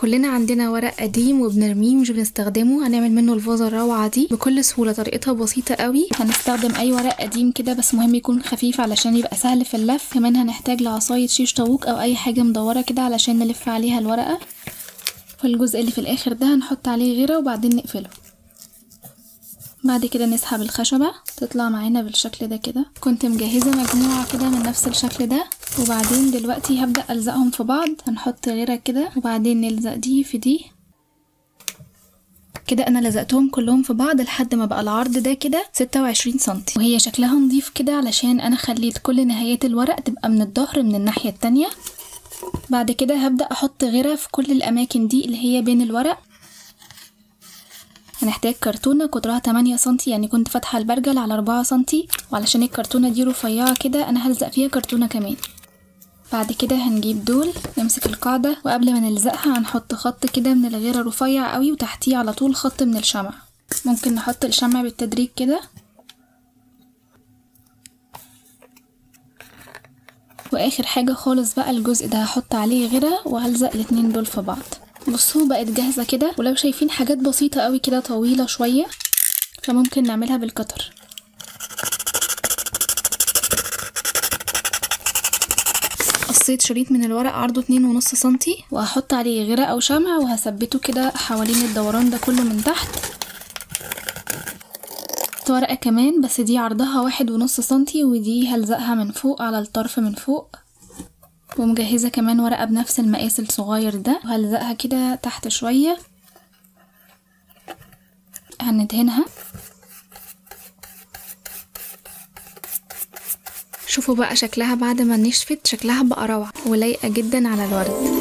كلنا عندنا ورق قديم وبنرميه مش بنستخدمه هنعمل منه الفازة الروعة دي بكل سهولة طريقتها بسيطة قوي هنستخدم اي ورق قديم كده بس مهم يكون خفيف علشان يبقى سهل في اللف كمان هنحتاج لعصاية شيش طاووق او اي حاجة مدورة كده علشان نلف عليها الورقة والجزء اللي في الاخر ده هنحط عليه غيرة وبعدين نقفله بعد كده نسحب الخشبة تطلع معانا بالشكل ده كده كنت مجهزة مجموعة كده من نفس الشكل ده وبعدين دلوقتي هبدأ ألزقهم في بعض هنحط غيرة كده وبعدين نلزق دي في دي كده انا لزقتهم كلهم في بعض لحد ما بقى العرض ده كده 26 سنتي وهي شكلها نظيف كده علشان انا خليت كل نهايات الورق تبقى من الظهر من الناحية التانية بعد كده هبدأ احط غيرة في كل الاماكن دي اللي هي بين الورق هنحتاج كرتونة قطرها 8 سنتي يعني كنت فاتحة البرجل على 4 سنتي وعلشان الكرتونة دي رفيعة كده انا هلزق فيها كرتونة كمان بعد كده هنجيب دول نمسك القاعدة وقبل ما نلزقها هنحط خط كده من الغيرة رفيع قوي وتحتيه على طول خط من الشمع ممكن نحط الشمع بالتدريج كده واخر حاجة خالص بقى الجزء ده هحط عليه غيرة وهلزق الاتنين دول في بعض بصوا بقت جاهزة كده ولو شايفين حاجات بسيطة قوي كده طويلة شوية فممكن نعملها بالقطر قصيت شريط من الورق عرضه اتنين ونص سنتي وهحط عليه غيرة او شمع وهثبته كده حوالين الدوران ده كله من تحت ورقة كمان بس دي عرضها واحد ونص سنتي ودي هلزقها من فوق على الطرف من فوق ومجهزة كمان ورقة بنفس المقاس الصغير ده وهلزقها كده تحت شوية هندهنها شوفوا بقى شكلها بعد ما نشفت شكلها بقى روعة ولايقة جدا على الورد